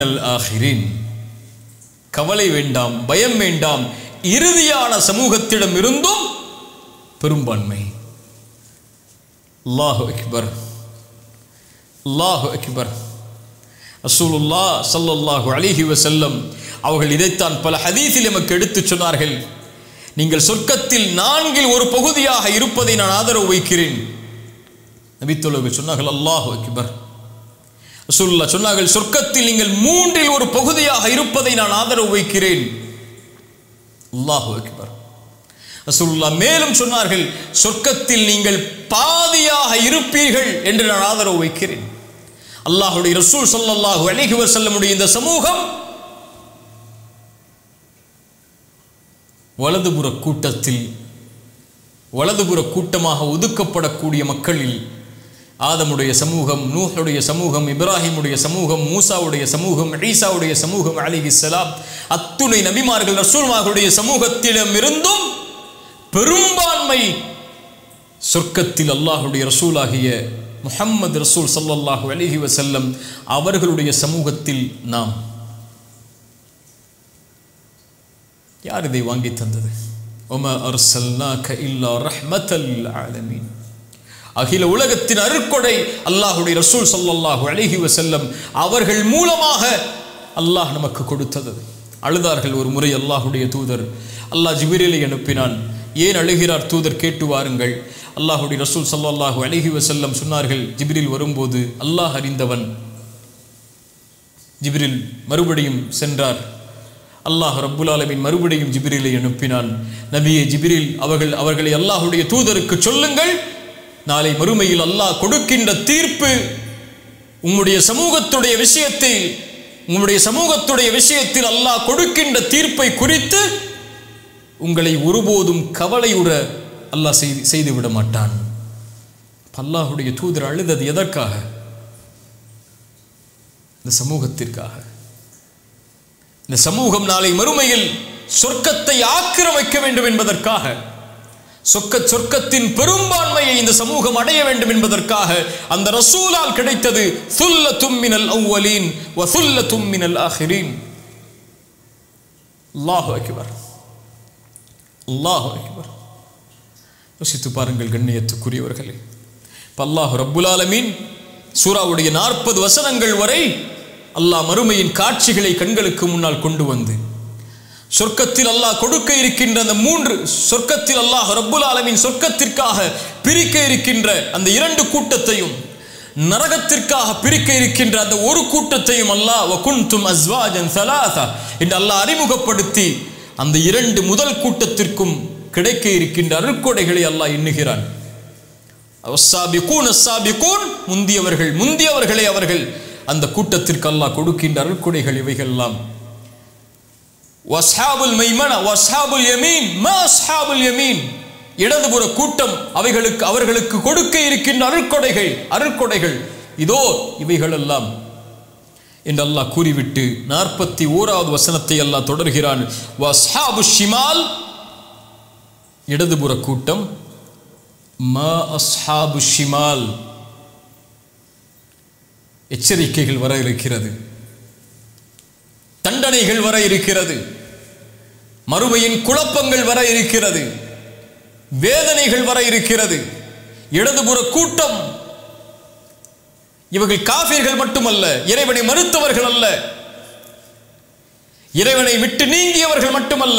அல் ஆஹிரின் கவலை வேண்டாம் பயம் வேண்டாம் இறுதியான சமூகத்திடம் இருந்தும் பெரும்பான்மை அல்லாஹு அக்பர் அல்லாஹு அக்பர் ரசூலுல்லா ஸல்லல்லாஹு அலைஹி வஸல்லம் அவர்கள் இதைத்தான் பல ஹதீஸில் எமக்கு எடுத்துச் சொன்னார்கள் நீங்கள் சொர்க்கத்தில் நான்கில் ஒரு பகுதியாக இருப்பதை நான் ஆதரவு வைக்கிறேன் நபித்தொழுகு சொன்னார்கள் அல்லாஹு அக்பர் ரசூலுல்லா சொன்னார்கள் சொர்க்கத்தில் நீங்கள் மூன்றில் ஒரு பகுதியாக இருப்பதை நான் ஆதரவு வைக்கிறேன் அல்லாஹு அக்பர் ரசூலுல்லா மேலும் சொன்னார்கள் சொர்க்கத்தில் நீங்கள் பாதியாக இருப்பீர்கள் என்று நான் ஆதரவு வைக்கிறேன் அல்லாஹுடைய ரசூல் ஸல்லல்லாஹு அலைஹி வஸல்லமுடைய இந்த சமூகம் வலதுபுற கூட்டத்தில் வலதுபுற கூட்டமாக ஒதுக்கப்படக்கூடிய மக்களில் ஆதமுடைய சமூகம் நூஹுடைய சமூகம் இப்ராஹிமுடைய சமூகம் மூசாவுடைய சமூகம் ஈசாவுடைய சமூகம் அலிஹிஸ்ஸலாம் அத்துணை நபிமார்கள் ரசூல்மார்களுடைய சமூகத்திடம் இருந்தும் பெரும்பான்மை சொர்க்கத்தில் அல்லாஹுடைய ரசூலாகிய முஹம்மது ரசூல் ஸல்லல்லாஹு அலைஹி வஸல்லம் அவர்களுடைய சமூகத்தில் நாம் யார் இதை வாங்கி தந்தது ஒம அர்சல்னாக இல்லா ரஹ்மத்தல் ஆலமீன் அகில உலகத்தின் அருட்கொடை அல்லாஹுடைய ரசூல் ஸல்லல்லாஹு அலைஹி வஸல்லம் அவர்கள் மூலமாக அல்லாஹ் நமக்கு கொடுத்தது அழுதார்கள் ஒரு முறை அல்லாஹுடைய தூதர் அல்லாஹ் ஜிபிரிலை அனுப்பினான் ஏன் அழுகிறார் தூதர் கேட்டு வாருங்கள் அல்லாஹுடைய ரசூல் ஸல்லல்லாஹு அலைஹி வஸல்லம் சொன்னார்கள் ஜிப்ரில் வரும்போது அல்லாஹ் அறிந்தவன் ஜிப்ரில் மறுபடியும் சென்றார் அல்லாஹ் ரப்புல் ஆலமீன் மறுபடியும் ஜிப்ரிலை அனுப்பினான் நபியே ஜிப்ரில் அவர்கள் அவர்களை அல்லாஹுடைய தூதருக்கு சொல்லுங்கள் நாளை மறுமையில் அல்லாஹ் கொடுக்கின்ற தீர்ப்பு உம்முடைய சமூகத்துடைய விஷயத்தில் உம்முடைய சமூகத்துடைய விஷயத்தில் அல்லாஹ் கொடுக்கின்ற தீர்ப்பை குறித்து உங்களை ஒருபோதும் கவலையுற அல்லாஹ் செய்து செய்து விட மாட்டான் அல்லாஹுடைய தூதர் அழுதது எதற்காக இந்த சமூகத்திற்காக இந்த சமூகம் நாளை மறுமையில் சொர்க்கத்தை ஆக்கிரமிக்க வேண்டும் என்பதற்காக சொக்க சொர்க்கத்தின் பெரும்பான்மையை இந்த சமூகம் அடைய வேண்டும் என்பதற்காக அந்த ரசூலால் கிடைத்தது சுல்ல தும்மினல் அவ்வலீன் வ சுல்ல தும்மினல் ஆஹிரீன் அல்லாஹு அக்பர் அல்லாஹு அக்பர் யோசித்து பாருங்கள் கண்ணியத்துக்குரியவர்களே இப்போ அல்லாஹ் ரப்புல் ஆலமீன் சூராவுடைய நாற்பது வசனங்கள் வரை அல்லாஹ் மறுமையின் காட்சிகளை கண்களுக்கு முன்னால் கொண்டு வந்து சொர்க்கத்தில் அல்லாஹ் கொடுக்க இருக்கின்ற அந்த மூன்று சொர்க்கத்தில் அல்லாஹ் ரப்புல் ஆலமீன் சொர்க்கத்திற்காக பிரிக்க இருக்கின்ற அந்த இரண்டு கூட்டத்தையும் நரகத்திற்காக பிரிக்க இருக்கின்ற அந்த ஒரு கூட்டத்தையும் அல்லாஹ் வகுந்தும் அஸ்வாஜன் சலாசா என்று அல்லாஹ் அறிமுகப்படுத்தி அந்த இரண்டு முதல் கூட்டத்திற்கும் கிடைக்க இருக்கின்ற அருட்கொடைகளை அல்லாஹ் எண்ணுகிறான் அஸ்ஸாபிகூன் அஸ்ஸாபிகூன் முந்தியவர்கள் முந்தியவர்களே அவர்கள் அந்த கூட்டத்திற்கு அல்லாஹ் கொடுக்கின்ற அருட்கொடைகள் இவைகளெல்லாம் வஸ்ஹாபுல் மைமன வஸ்ஹாபுல் யமீன் மா அஸ்ஹாபுல் யமீன் இடதுபுற கூட்டம் அவைகளுக்கு அவர்களுக்கு கொடுக்க இருக்கின்ற அருட்கொடைகள் அருட்கொடைகள் இதோ இவைகளெல்லாம் என்று அல்லாஹ் கூறிவிட்டு நாற்பத்தி ஓராவது வசனத்தை அல்லாஹ் தொடர்கிறான் வஸ்ஹாபு ஷிமால் இடதுபுற கூட்டம் மா அஸ்ஹாபு ஷிமால் எச்சரிக்கைகள் வர இருக்கிறது தண்டனைகள் வர இருக்கிறது மறுமையின் குழப்பங்கள் வர இருக்கிறது வேதனைகள் வர இருக்கிறது இடதுபுற கூட்டம் இவர்கள் காஃபிர்கள் மட்டுமல்ல இறைவனை மறுத்தவர்கள் அல்ல இறைவனை விட்டு நீங்கியவர்கள் மட்டுமல்ல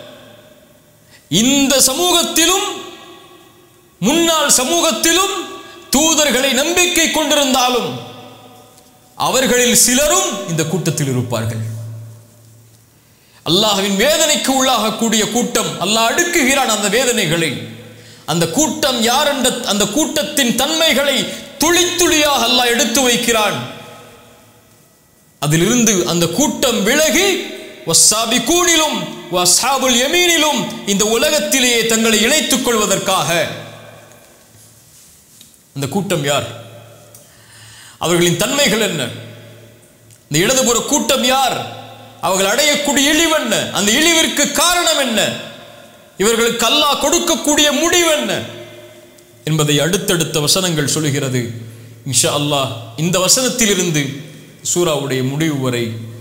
இந்த சமூகத்திலும் முன்னாள் சமூகத்திலும் தூதர்களை நம்பிக்கை கொண்டிருந்தாலும் அவர்களில் சிலரும் இந்த கூட்டத்தில் இருப்பார்கள் அல்லாஹ்வின் வேதனைக்கு உள்ளாகக்கூடிய கூட்டம் அல்லாஹ் அடுக்குகிறான் அந்த வேதனைகளை அந்த கூட்டம் யார் என்ற அந்த கூட்டத்தின் தன்மைகளை துளி துளியாக அல்லாஹ் எடுத்து வைக்கிறான் அதிலிருந்து அந்த கூட்டம் விலகி வஸ்ஸாபி கூனிலும் வஸ்ஹாபுல் யமீனிலும் இந்த உலகத்திலேயே தங்களை இணைத்துக் கொள்வதற்காக அந்த கூட்டம் யார் அவர்களின் தன்மைகள் என்ன இந்த இடதுபுற கூட்டம் யார் அவர்கள் அடையக்கூடிய இழிவு என்ன அந்த இழிவிற்கு காரணம் என்ன இவர்களுக்கு அல்லாஹ் கொடுக்கக்கூடிய முடிவு என்ன என்பதை அடுத்தடுத்த வசனங்கள் சொல்கிறது இன்ஷா அல்லாஹ் இந்த வசனத்திலிருந்து சூராவுடைய முடிவு வரை